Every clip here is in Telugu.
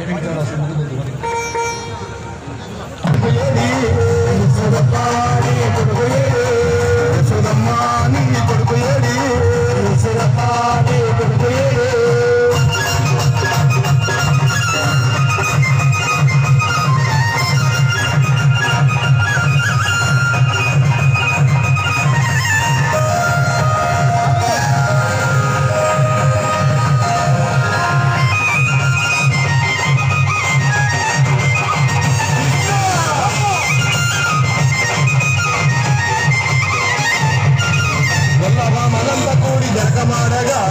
మనంత కూడి జరగమాడగా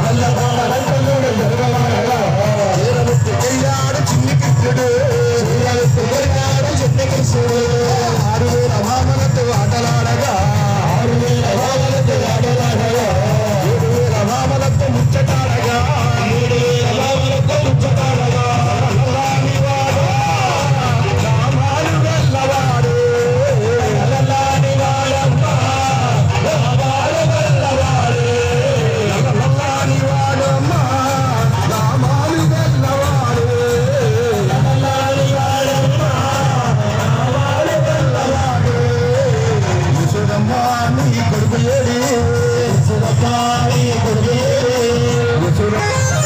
చేరముట్టు చిన్ని కృష్ణుడు చేరముట్టు చిన్ని కృష్ణుడు ఆరు వేల భామలతో ఆటలాడగా ఆరు వేల భామలతో ఆటలాడగా ఏడు వేల భామలతో ముచ్చటాడగా ఏడు వేల భామలతో ముచ్చటాడగా నల్లని వాడు, రామాలు గల్లవాడు నల్లని వాడమ్మ రామాలు గల్లవాడు నల్లని వాడమ్మ రామాలు గల్లవాడు నల్లని వాడమ్మ రామాలు గల్లవాడు యశోదమ్మ నీ కొడుకు ఏడి యశోదమ్మ నీ కొడుకు ఏడి యశోదమ్మ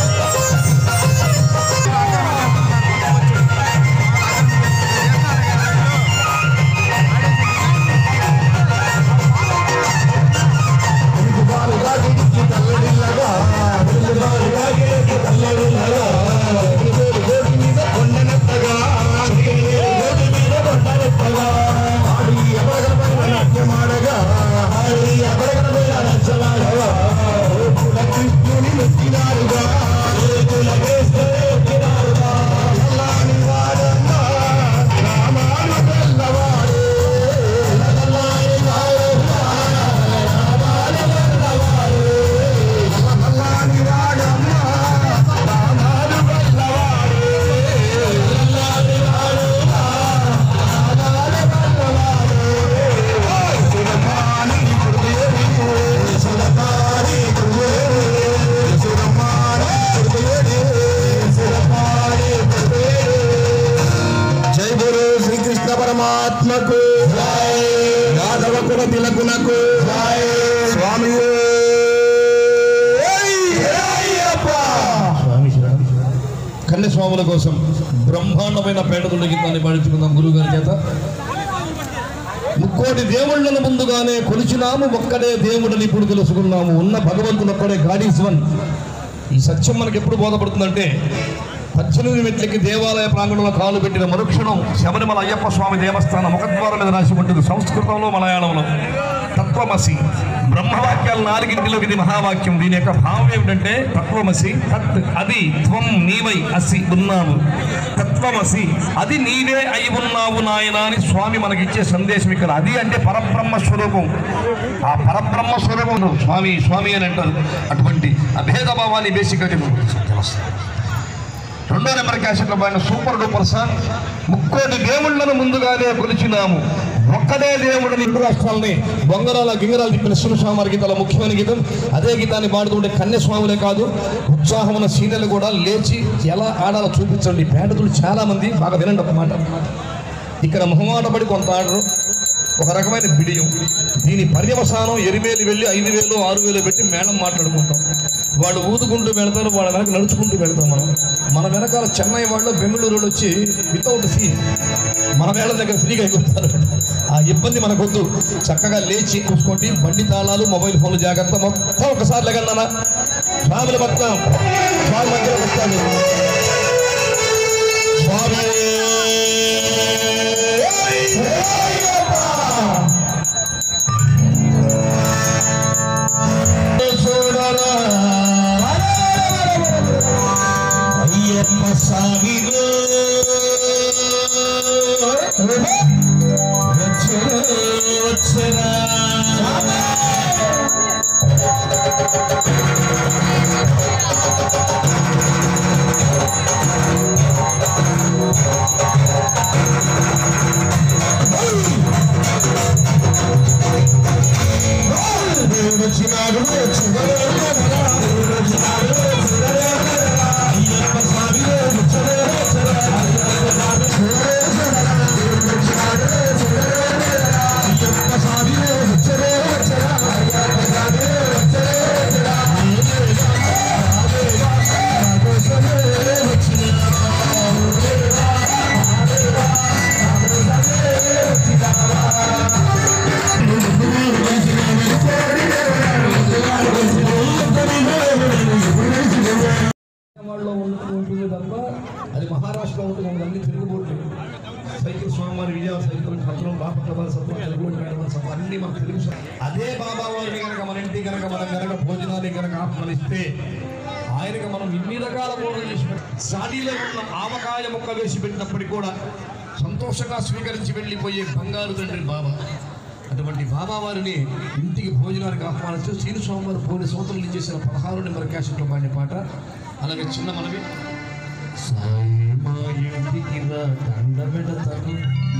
తెలుగువారుగా గిడికి తల్లడిల్లగా, తెలుగువారుగా గిడికి తల్లడిల్లగా, తెలుగువేలు గోటి మీద కొండనెత్తగా, తెలుగువేలు గోటి మీద కొండనెత్తగా, ఆడి అబరగబడిన నాట్యమాడగా, ఆడి అబరగబడిన నాట్యమాడగా, రేపుల కృష్ణుని మెచ్చినారుగా, రేపుల కృష్ణుని మెచ్చినారుగా, నల్లాని వాడమ్మ, రామాను తెల్లవాడే, నల్లాని వాడమ్మ, నల్లాని వాడమ్మ, రామాను తెల్లవాడే, నల్లాని వాడమ్మ, రామాను తెల్లవాడే. సురమాని గురుదేవి, సురమాని గురుదేవి, సురమాని గురుదేవి, సురమాని గురుదేవి. జై గురు శ్రీకృష్ణ పరమాత్మకు జై యాదవ కుల తిలకునకు జై స్వామి కన్యస్వాముల కోసం బ్రహ్మాండమైన పేటతుల గీతాన్ని పాడించుకుందాం గురువు గారి చేత ముక్కోటి దేవుళ్ళను ముందుగానే కొలిచినాము ఒక్కడే దేవుడని ఇప్పుడు తెలుసుకున్నాము ఉన్న భగవంతుడు ఒక్కడే గాడ్ ఈజ్ వన్ ఈ సత్యం మనకి ఎప్పుడు బోధపడుతుందంటే పద్దెనిమిది మెట్లకి దేవాలయ ప్రాంగణంలో కాలు పెట్టిన మరుక్షణం శబరిమల అయ్యప్ప స్వామి దేవస్థానం ముఖద్వారం మీద రాసి ఉంటుంది సంస్కృతంలో మలయాళంలో తత్వమసి బ్రహ్మవాక్యాలు నాలుగింటిలో ఇది మహావాక్యం దీని యొక్క భావం ఏమిటంటే తత్వమసి తత్ అది త్వం నీవై అసి ఉన్నావు తత్వమసి అది నీవే అయి ఉన్నావు నాయన అని స్వామి మనకిచ్చే సందేశం ఇక్కడ అది అంటే పరబ్రహ్మ స్వరూపం ఆ పరబ్రహ్మ స్వరూపం స్వామి స్వామి అని అంటారు అటువంటి అభేద భావాన్ని బేసిక్గా తెలుస్తుంది రెండో నెంబర్ క్యాసెట్లో పైన సూపర్ డూపర్ సాంగ్ ముక్కోటి దేవుళ్ళను ముందుగానే కొలిచినాము ఒక్కడే దేవుడిని రెండు రాష్ట్రాలని బొంగరాల గింగరాలు తిప్పిన శివస్వామి గీతాల ముఖ్యమైన గీతం అదే గీతాన్ని పాడుతుంటే కన్యస్వాములే కాదు ఉత్సాహమైన సీనియర్లు కూడా లేచి ఎలా ఆడాలో చూపించండి పేటతులు చాలా మంది బాగా వినండి ఒక మాట ఇక్కడ మొహమాట పడి కొంత ఆడరు ఒక రకమైన బిడియం దీని పర్యవసానం ఎరివేలు వెళ్ళి ఐదు వేలు ఆరు వేలు పెట్టి మేళం మాట్లాడుకుంటాం వాళ్ళు ఊదుకుంటూ వెళ్తారు వాళ్ళ వెనక నడుచుకుంటూ వెళ్తాం మనం మన వెనకాల చెన్నై వాళ్ళు బెంగళూరు వాళ్ళు వచ్చి వితౌట్ ఫీ మన వేళ దగ్గర ఫ్రీగా ఎగురుతారు ఆ ఇబ్బంది మనకొద్దు చక్కగా లేచి చూసుకోండి బండి తాళాలు మొబైల్ ఫోన్లు జాగ్రత్త మొత్తం ఒకసారి లెగన్నానా స్వాములు మొత్తం స్వామి మధ్యలో వస్తాను స్వామి అయ్యప్ప సాగిలో వచ్చరా వచ్చరా విజయవాడలో ఉంటు- ఉంటుంది తప్ప అది మహారాష్ట్రలో ఉంటుంది మనకు అన్ని తిరుగుబోట్లు సైకిల్ స్వామివారి విజయవాడ సైకిల్ సత్రం బాపట్ల వారి సత్రం తెలుగుబోటు మేడం సత్రం అన్ని మన తెలుగు స- అదే బాబా వారిని కనుక మన ఇంటికి కనుక మనం కనుక భోజనాన్ని కనుక ఆహ్వానిస్తే ఆయనకి మనం ఇన్ని రకాల భోజనం చేసి పెట్ట- సాడీలో ఉన్న ఆవకాయ ముక్క వేసి పెట్టినప్పటికీ కూడా సంతోషంగా స్వీకరించి వెళ్ళిపోయే బంగారు తండ్రి బాబా అటువంటి బాబా వారిని ఇంటికి భోజనానికి ఆహ్వానిస్తూ శ్రీను స్వామివారు పోయిన సంవత్సరాలు చేసిన పదహారు నెంబర్ క్యాసెట్లో పాడిన పాట అలాగే చిన్న మనవి సాయి మా ఇంటికి రా దండ పెడతాను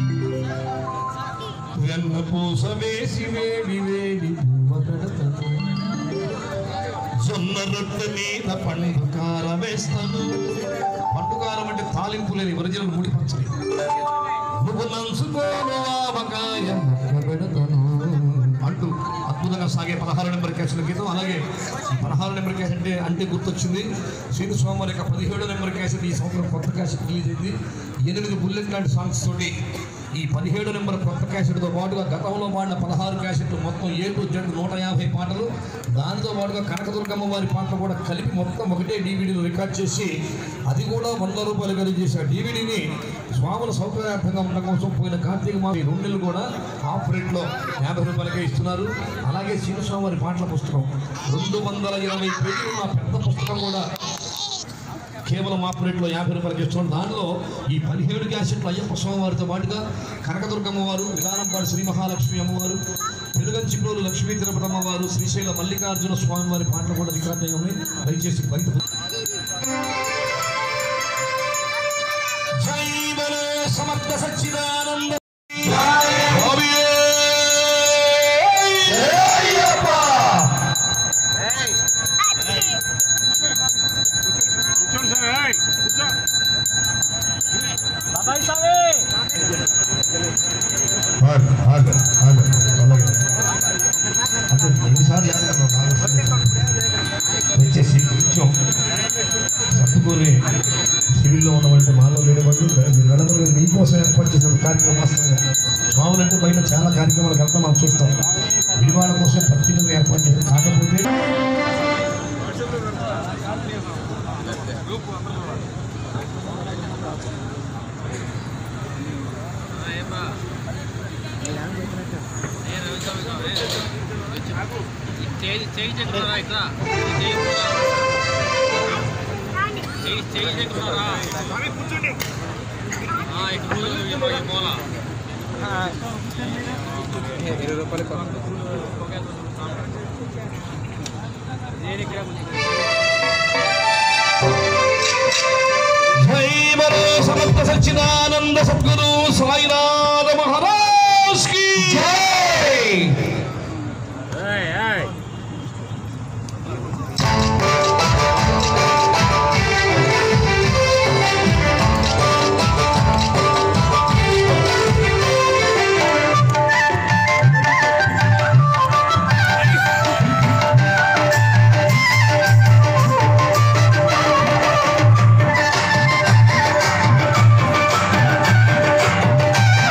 వెన్న పూస వేసి వేడి వేడి పువ్వ పెడతాను జొన్న రొట్టె మీద పండు కారం వేస్తాను పండు కారం అంటే తాలింపు లేని ఒరిజినల్ ముడి పచ్చడి నువ్వు నంచుకోను ఆవకాయ ముక్క పెడతాను అంటూ అద్భుతంగా సాగే పదహారు నెంబర్ క్యాసెట్ గీతం అలాగే ఈ పదహారు నెంబర్ క్యాసెట్ అంటే అంటే గుర్తొచ్చింది శ్రీను స్వామి యొక్క పదిహేడు నెంబర్ క్యాసెట్ ఈ సంవత్సరం కొత్త క్యాసెట్ రిలీజ్ అయింది ఎనిమిది బుల్లెట్ లాంటి సాంగ్స్ తోటి ఈ పదిహేడు నెంబర్ కొత్త క్యాసెట్తో పాటుగా గతంలో పాడిన పదహారు క్యాసెట్లు మొత్తం ఏ టు జెడ్ నూట యాభై పాటలు దానితో పాటుగా కనకదుర్గమ్మ వారి పాటలు కూడా కలిపి మొత్తం ఒకటే డీవీడీలో రికార్డ్ చేసి అది కూడా వంద రూపాయలు ఖరీదు చేసి ఆ డీవీడీని స్వాముల సౌకర్యార్థంగా ఉండడం కోసం పోయిన కార్తీక మాసం ఈ రెండు నెలలు కూడా ఆఫ్ రేట్లో యాభై రూపాయలకే ఇస్తున్నారు అలాగే శ్రీనిస్వామి వారి పాటల పుస్తకం రెండు వందల ఇరవై పేజీలు ఉన్న పెద్ద పుస్తకం కూడా కేవలం ఆపరేట్లో యాభై రూపాయలకి ఇస్తున్నాం దానిలో ఈ పదిహేడు క్యాసెట్లు అయ్యప్ప స్వామి వారితో పాటుగా కనకదుర్గమ్మ వారు విధానంపాడు శ్రీ మహాలక్ష్మి అమ్మవారు పెరుగంచిప్రోలు లక్ష్మీ తిరుపతి అమ్మవారు శ్రీశైల మల్లికార్జున స్వామి వారి పాటలు కూడా రికార్డ్ అయ్యి ఉన్నాయి దయచేసి బయట జై బలో సమర్థ సచ్చిదానంద స్వామియే! కూర్చోండి సార్ ఏయ్, కూర్చో బాబాయ్ స్వామి ఆగు, ఆగు, ఆగు. అలాగే. అంటే ఎన్నిసార్లు చేస్తాను దయచేసి కొంచెం సర్దుకొని సివిల్లో ఉన్నవంటి మాలో లేనివాళ్ళు మీరు వెళ్ళమని మీకోసం ఏర్పాటు చేసిన కార్యక్రమం వాస్తవంగా స్వాములు అంటే బయట చాలా కార్యక్రమాలు వెళ్తాం మనం చూస్తాం విడివాళ్ళ కోసం పత్రికలు ఏర్పాటు చేశారు కాకపోతే చేయి చేయి చెక్కున్నారా ఇక్కడ చేయి చేయి చేయి చెక్కున్నారా ఇక్కడ ఈ మూల ఇరవై రూపాయలు నేను ఇక్కడ జై బలో సమర్థ సచ్చిదానంద సద్గురు సాయినాథ మహారాజ్ కి జై ఏయ్ ఏయ్ జై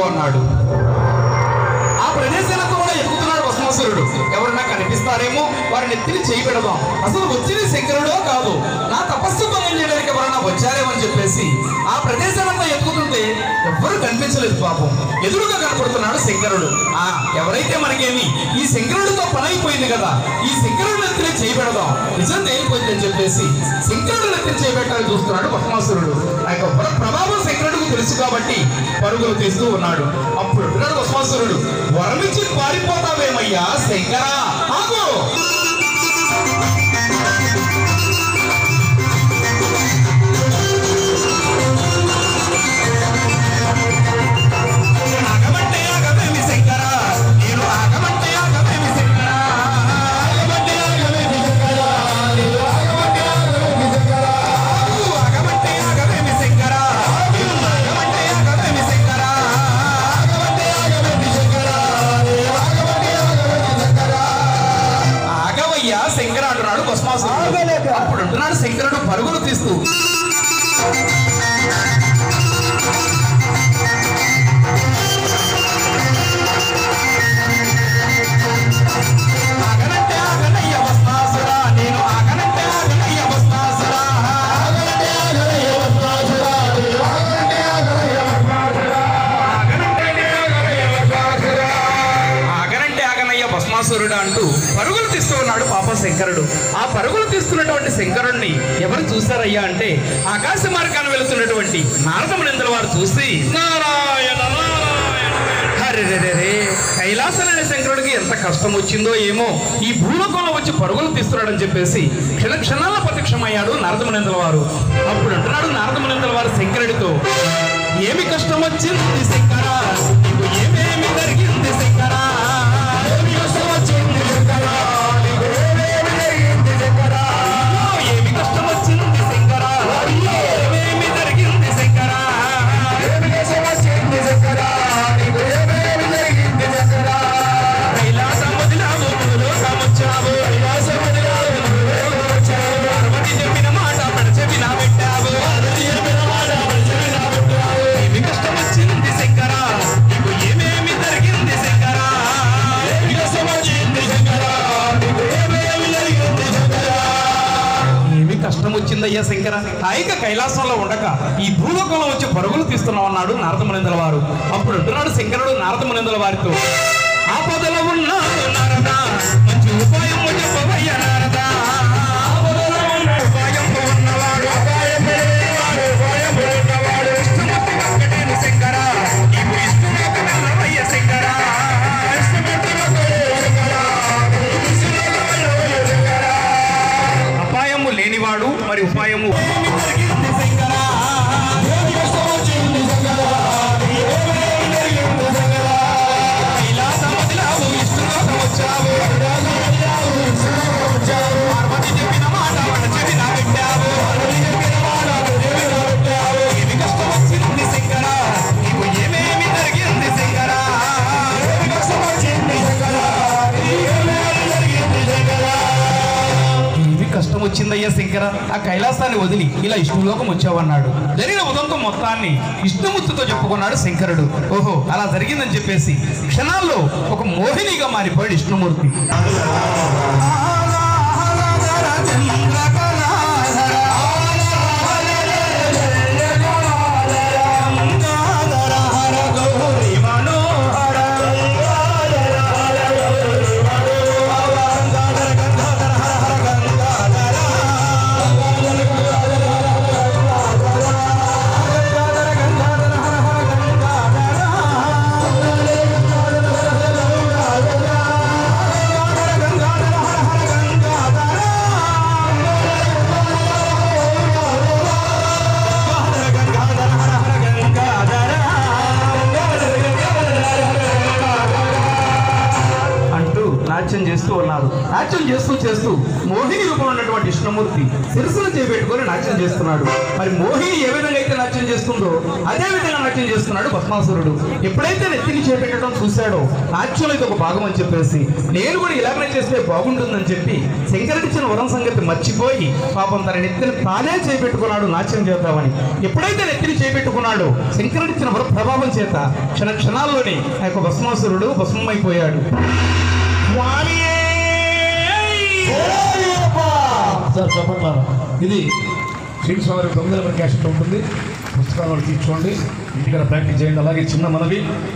అన్నాడు ఆ ప్రదేశాలకు కూడా ఎక్కుతున్నాడు భస్మాసురుడు ఎవరన్నా కనిపిస్తారేమో వారిని ఎత్తిని చేయబెడదాం అసలు వచ్చింది శంకరుడో కాదు నా తపస్సు భంగం చేయడానికి ఎవరన్నా వచ్చారేమో అని చెప్పేసి ఆ ప్రదేశాలంతా ఎక్కుతుంటే ఎవ్వరూ కనిపించలేదు పాపం ఎదురుగా కనపడుతున్నాడు శంకరుడు ఆ ఎవరైతే మనకేమి ఈ శంకరుడితో పని అయిపోయింది కదా ఈ శంకరుడు ఎత్తిని చేయబెడదాం నిజం తేలిపోయిందని చెప్పేసి శంకరుడు ఎత్తిని చేయబెట్టాలని చూస్తున్నాడు భస్మాసురుడు ఆ యొక్క ప్ర- ప్రభావం శంకరుడికి తెలుసు కాబట్టి పరుగులు తీస్తూ ఉన్నాడు అప్పుడు అంటున్నాడు భస్మాసురుడు వరమిచ్చి పారిపోతావేమయ్యా శంకరా ఆగు ఆగమంటే ఆగవేమి శంకరా నేను ఆగమంటే ఆగవేమి శంకరా ఆగమంటే ఆగవేమి శంకరా నేను ఆగమంటే ఆగవేమి శంకరా ఆగు, ఆగమంటే ఆగవేమి శంకరా నేను ఆగమంటే ఆగవేమి శంకరా ఆగమంటే ఆగవేమి శంకరా నేను ఆగమంటే ఆగవేమి శంకరా ఆగవయ్యా శంకర అంటున్నాడు భస్మాసురుడు అప్పుడు అంటున్నాడు శంకరుడు పరుగులు తీస్తూ ఆగనంటే ఆగనయ్య భస్మాసురా నేను ఆగనంటే ఆగనయ్య భస్మాసురా ఆగనంటే ఆగనయ్య భస్మాసురా నేను ఆగనంటే ఆగనయ్య భస్మాసురా ఆగనంటే ఆగనయ్య భస్మాసురా ఆగనంటే ఆగనయ్య భస్మాసురుడు అంటూ పరుగులు తీస్తూ ఉన్నాడు పాప శంకరుడు ఆ పరుగులు తీస్తున్నటువంటి శంకరుణ్ణి ఎవరు చూశారయ్యా అంటే ఆకాశ మార్గాన్ని వెళుతున్నటువంటి నారదమునిందుల వారు చూసి నారాయణ నారాయణ హరిరెరెరే కైలాసమైన శంకరుడికి ఎంత కష్టం వచ్చిందో ఏమో ఈ భూలోకంలో వచ్చి పరుగులు తీస్తున్నాడని చెప్పేసి క్షణ క్షణాల ప్రత్యక్షమయ్యాడు నారదమునిందుల వారు అప్పుడు అంటున్నాడు నారదమునిందుల వారు శంకరుడితో ఏమి కష్టం వచ్చింది శంకరా నీకు ఏమేమి జరిగింది శంకరా ఏమి కష్టం వచ్చింది శంకరా నీకు ఏమేమి జరిగింది శంకరా అయ్యో, ఏమి కష్టం వచ్చింది శంకరా అయ్యో, ఏమేమి జరిగింది శంకరా ఏమి కష్టం వచ్చింది శంకరా నీకు ఏమేమి జరిగింది శంకరా కైలాసం వదిలావు భూలోకం వచ్చావు కైలాసం వదిలావు భూలోకం వచ్చావు పార్వతి చెప్పిన మాట పడచెవిన పెట్టావు పార్వతి చెప్పిన మాట పడచెవిన పెట్టావు ఏమి కష్టం వచ్చింది శంకరా నీకు ఏమేమి జరిగింది శంకరా ఏమి కష్టం వచ్చింది శంకరా నీకు ఏమేమి జరిగింది శంకరా ఏమి కష్టం వచ్చిందయ్యా శంకర హాయిగా కైలాసంలో ఉండక ఈ భూలోకంలో వచ్చి పరుగులు తీస్తున్నాం అన్నాడు నారదమునిందల వారు అప్పుడు అంటున్నాడు శంకరుడు నారదమునిందల వారితో ఆపదలో ఉన్నాడు నారదా మంచి ఉపాయం చెప్పవయ్య నారదా ఆపదలో ఉన్న ఉపాయం ఉన్నవాడు అపాయం లేనివాడు, ఉపాయం ఉన్నవాడు విష్ణుమూర్తి ఒక్కటేను శంకర నీవు విష్ణులోకి వెళ్ళవయ్య శంకర విష్ణుమూర్తి ఒక్కడే శంకర నీవు విష్ణులోకి వెళ్ళవయ్య శంకర అపాయము లేనివాడు మరి ఉపాయము ఏమేమి జరిగింది శంకరా ఏమి కష్టం వచ్చింది శంకరా ఏమేమి జరిగింది శంకరా ఇది కష్టం వచ్చిందయ్యా శంకర ఆ కైలాసాన్ని వదిలి ఇలా విష్ణులోకం వచ్చావన్నాడు జరిగిన ఉదంతం మొత్తాన్ని విష్ణుమూర్తితో చెప్పుకున్నాడు శంకరుడు ఓహో అలా జరిగిందని చెప్పేసి క్షణాల్లో ఒక మోహినిగా మారిపోయాడు విష్ణుమూర్తి నాట్యం చేస్తూ ఉన్నారు నాట్యం చేస్తూ చేస్తూ మోహిని రూపంలో ఉన్నటువంటి కృష్ణమూర్తి శిరస్సును చేపెట్టుకొని నాట్యం చేస్తున్నాడు మరి మోహిని ఏ విధంగా అయితే నాట్యం చేస్తుందో అదే విధంగా నాట్యం చేస్తున్నాడు భస్మాసురుడు ఎప్పుడైతే నెత్తిని చేపెట్టడం చూశాడో నాట్యంలో ఇది ఒక భాగం అని చెప్పేసి నేను కూడా ఇలాగనే చేస్తే బాగుంటుందని చెప్పి శంకరుడిచ్చిన వరం సంగతి మర్చిపోయి పాపం తన నెత్తిని తానే చేపెట్టుకున్నాడు నాట్యం చేద్దామని ఎప్పుడైతే నెత్తిని చేపెట్టుకున్నాడో శంకరుడిచ్చిన వర ప్రభావం చేత క్షణ క్షణాల్లోనే ఆ యొక్క భస్మాసురుడు భస్మమైపోయాడు సార్ చెప్పట్లా ఇది శ్రీస్వామి తొమ్మిది నెంబర్ క్యాసెట్ ఉంటుంది పుస్తకాలు తీసుకోండి ఇంటికి ప్రాక్టీస్ చేయండి అలాగే చిన్న మనవి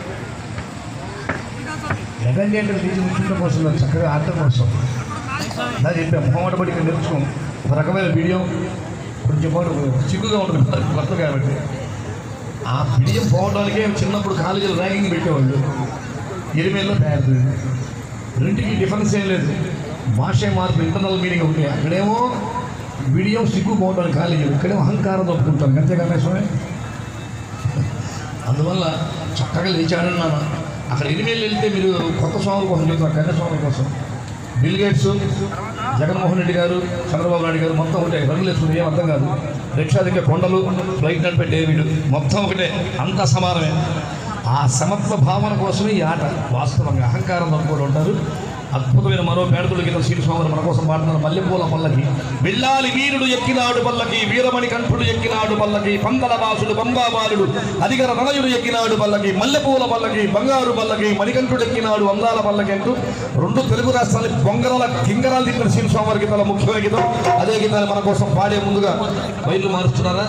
ఎదండి అంటే తీసి ముఖ్యంగా కోసం కాదు, చక్కగా ఆడటం కోసం అలా చెప్పాం మొహమాట పడి ఇక్కడ నేర్చుకోం ఒక రకమైన వీడియో కొంచెం పాటు చిక్కుగా ఉంటుంది కొత్త కాబట్టి ఆ బిడియం పోవడానికే చిన్నప్పుడు కాలేజీలో ర్యాంకింగ్ పెట్టేవాళ్ళు ఎరిమేల్లో తయారు రెండుకి డిఫరెన్స్ ఏం లేదు భాష మార్పు ఇంటర్నల్ మీనింగ్ ఒకటి అక్కడేమో బిడియం సిగ్గు పోవడానికి కాలేజీలు ఇక్కడేమో అహంకారం తప్పుకుంటాను అంతే కదా స్వామి అందువల్ల చక్కగా లేచాడన్నాను అక్కడ ఎనిమిది వెళ్తే మీరు కొత్త స్వాముల కోసం చెప్తున్నారు కన్య స్వాముల కోసం బిల్ గేట్స్ జగన్మోహన్ రెడ్డి గారు చంద్రబాబు నాయుడు గారు మొత్తం ఒకటే రంగులు వేసుకుని ఏం అర్థం కాదు రిక్షా దగ్గర కొండలు ఫ్లైట్ నడిపే డేవిడ్ మొత్తం ఒకటే అంత సమానమే ఆ సమత్వ భావన కోసమే ఈ ఆట వాస్తవంగా అహంకారం తప్పుకోవడం ఉంటారు అద్భుతమైన మరో పేడతుల కింద శ్రీస్వామి మన కోసం పాడుతున్న మల్లెపూల పల్లకి వెళ్ళాలి వీరుడు ఎక్కినాడు పల్లకి వీరమణి కంఠుడు ఎక్కినాడు పల్లకి పందల వాసుడు పంబాబాలుడు అధిగర నలయుడు ఎక్కినాడు పల్లకి మల్లెపూల పల్లకి బంగారు పల్లకి మణికంఠుడు ఎక్కినాడు అందాల పల్లకి అంటూ రెండు తెలుగు రాష్ట్రాల బొంగరాల కింగరాలు తిట్టిన శ్రీస్వామి గీతాల ముఖ్యమైన గీతం అదే గీతాన్ని మన కోసం పాడే ముందుగా బయలు మారుస్తున్నారా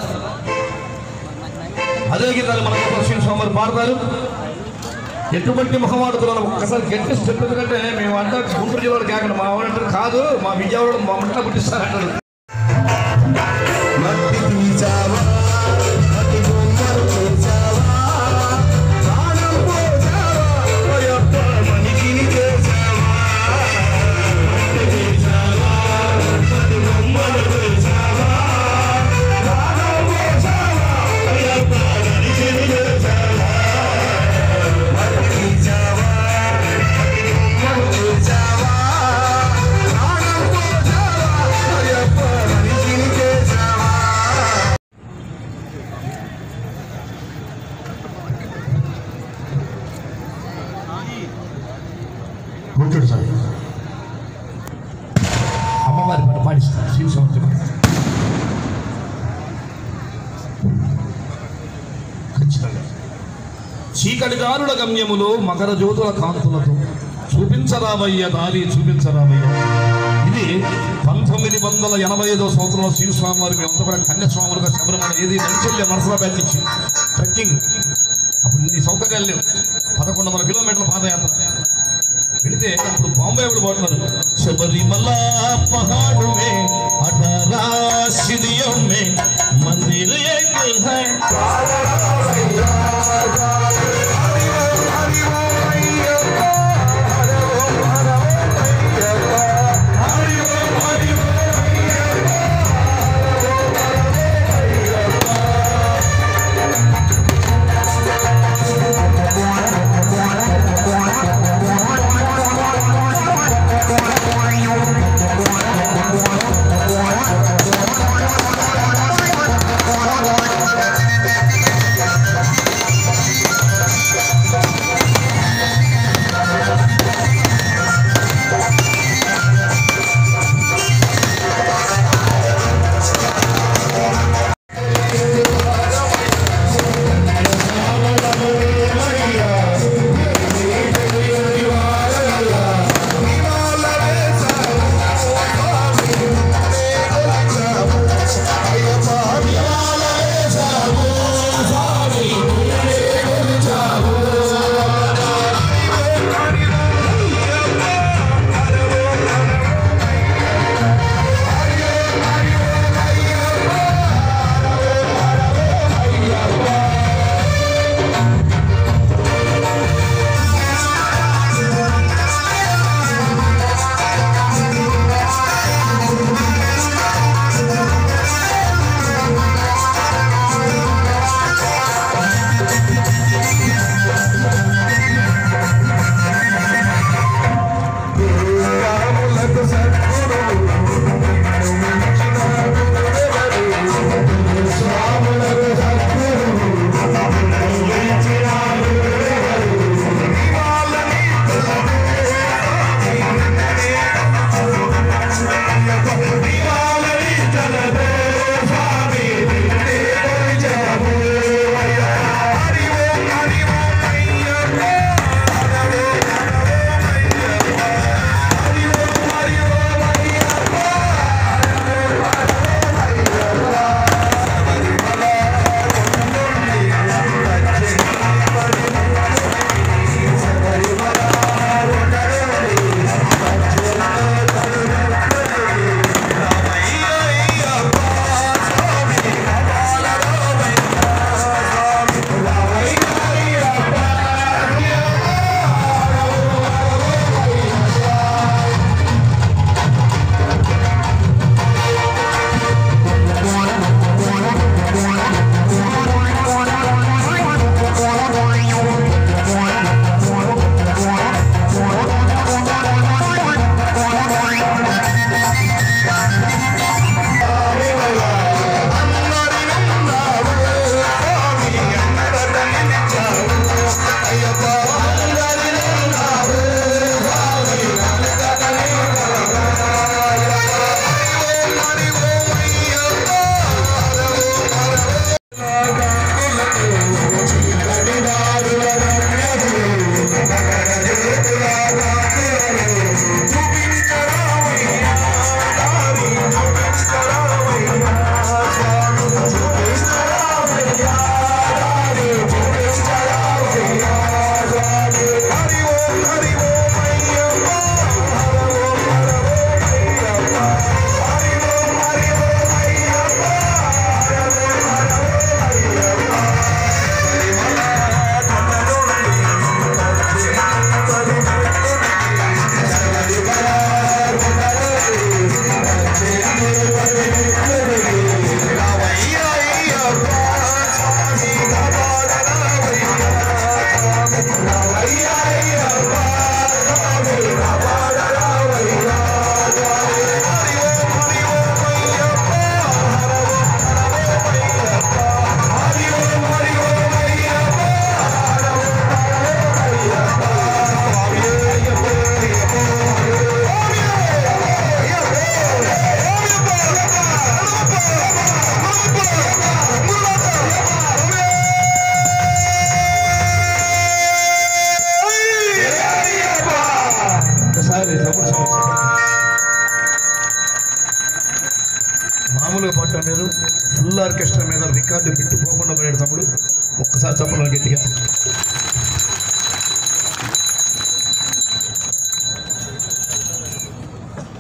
అదే గీతాన్ని మన కోసం శ్రీస్వామి పాడతారు ఎటువంటి మొహమాడుతున్నాను ఒక్కసారి గట్టి స్టెప్ ఎందుకంటే మేము అంతా గుంటూరు జిల్లాలో కాకుండా మా వాడు అంటారు కాదు మా విజయవాడ మా మంటలో పుట్టిస్తారంటారు మట్టి తీసావా మట్టి బొమ్మలు చేసావా ప్రాణం పోసావా ఓయప్ప మనిషిని చేసావా మట్టి తీసావా మట్టి బొమ్మలు చేసావా ప్రాణం పోసావా ఓయప్ప మనిషిని చేసావా మట్టి తీసావా మట్టి బొమ్మలు చేసావా ప్రాణం పోసావా ఓయప్ప మనిషిని చేసావా కూర్చోడు సార్ అమ్మవారి పాట పాడిస్తారు శివ సంవత్సరం ఖచ్చితంగా చీకటి దారుల గమ్యములో మకర జ్యోతుల కాంతులతో చూపించరామయ్య దారి చూపించరామయ్య ఇది పంతొమ్మిది వందల ఎనభై ఐదో సంవత్సరంలో శ్రీస్వామి వారికి అంతా కూడా కన్యాస్వాములుగా శబరిమల ఏది నడిచెల్లి నరసరాబాద్ నుంచి ట్రెక్కింగ్ అప్పుడు ఇన్ని సౌకర్యాలు లేవు పదకొండు వందల కిలోమీటర్ల పాదయాత్ర వెళితే అప్పుడు బాంబే వాళ్ళు పోతున్నారు శబరిమల పహాడు మే అఠారా సిడియో మే మందిర్ ఏక్ హై Thank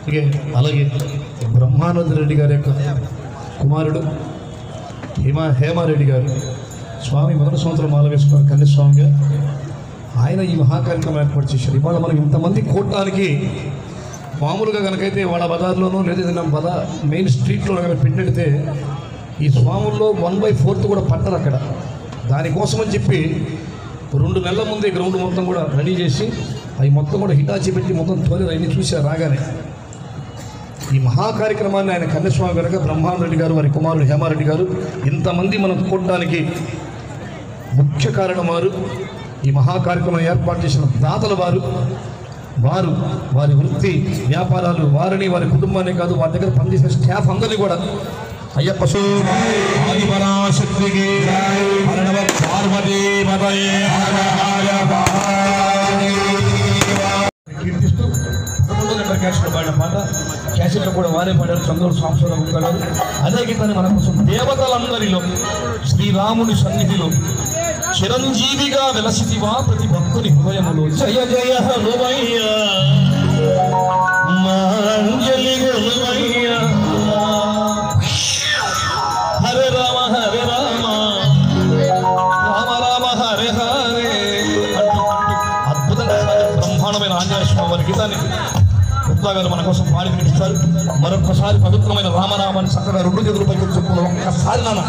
అలాగే అలాగే బ్రహ్మానంద రెడ్డి గారి యొక్క కుమారుడు హేమ హేమారెడ్డి గారు స్వామి మొదటి సంవత్సరం మాల వేసుకున్నారు కన్యస్వామిగా ఆయన ఈ మహాకార్యక్రమం ఏర్పాటు చేశారు ఇవాళ మనం ఇంతమంది కూడటానికి మామూలుగా కనుకైతే వాళ్ళ బజార్లోనూ లేదా ఏదైనా బజార్ మెయిన్ స్ట్రీట్లో కనుక పెట్టెడితే ఈ స్వాముల్లో వన్ బై ఫోర్త్ కూడా పట్టరు అక్కడ దానికోసం అని చెప్పి రెండు నెలల ముందే గ్రౌండ్ మొత్తం కూడా రెడీ చేసి అవి మొత్తం కూడా హిటాచి పెట్టి మొత్తం తోలి అవన్నీ చూశారు రాగానే ఈ మహా కార్యక్రమాన్ని ఆయన కన్యస్వామి కనుక బ్రహ్మాన్ రెడ్డి గారు వారి కుమారుడు హేమారెడ్డి గారు ఇంతమంది మనం కూడడానికి ముఖ్య కారణం వారు ఈ మహా కార్యక్రమం ఏర్పాటు చేసిన దాతల వారు వారు వారి వృత్తి వ్యాపారాలు వారిని వారి కుటుంబాన్ని కాదు వారి దగ్గర పనిచేసే స్టాఫ్ అందరినీ కూడా అయ్యప్ప శివ ఆదిపరాశక్తికి హరణవ పార్వతీ మదయే హర హర కీర్తిస్తూ పదకొండో నెంబర్ క్యాసెట్లో పాడిన పాట క్యాసెట్లో కూడా వారే పాడారు చంద్రుడు సంవత్సరం గారు అదే గీతాన్ని మన కోసం దేవతలందరిలో శ్రీరాముని సన్నిధిలో చిరంజీవిగా వెలసితివా ప్రతి భక్తుని హృదయములో జయ జయ హనుమయ్య మాంజలి హనుమయ్య హరే రామ హరే రామ రామ రామ హరే హరే అంటూ అద్భుతంగా బ్రహ్మాండమైన ఆంజనేయ స్వామి వారి గీతాన్ని గుప్తా గారు మన కోసం పాడి వినిపిస్తారు మరొకసారి పవిత్రమైన రామనామాన్ని చక్కగా రెండు చేతులు పైకి చెప్పుకున్నాం ఒక్కసారి నాన్న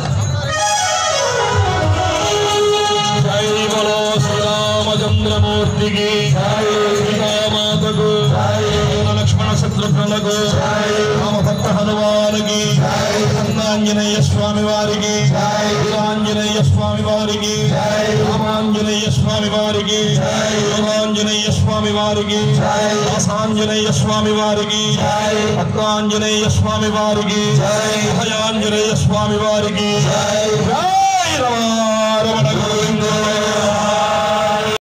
జై బలో శ్రీరామచంద్రమూర్తికి సీతామాతకు లక్ష్మణ శత్రుఘ్నులకు రామభక్త హనుమానికి ఆంజనేయ స్వామి వారికి ఆంజనేయ స్వామి వారికి రామాంజనేయ స్వామి వారికి రామాంజనేయ స్వామి వారికి దాసాంజనేయ స్వామి వారికి భక్తాంజనేయ స్వామి వారికి భయాంజనేయ స్వామి వారికి జై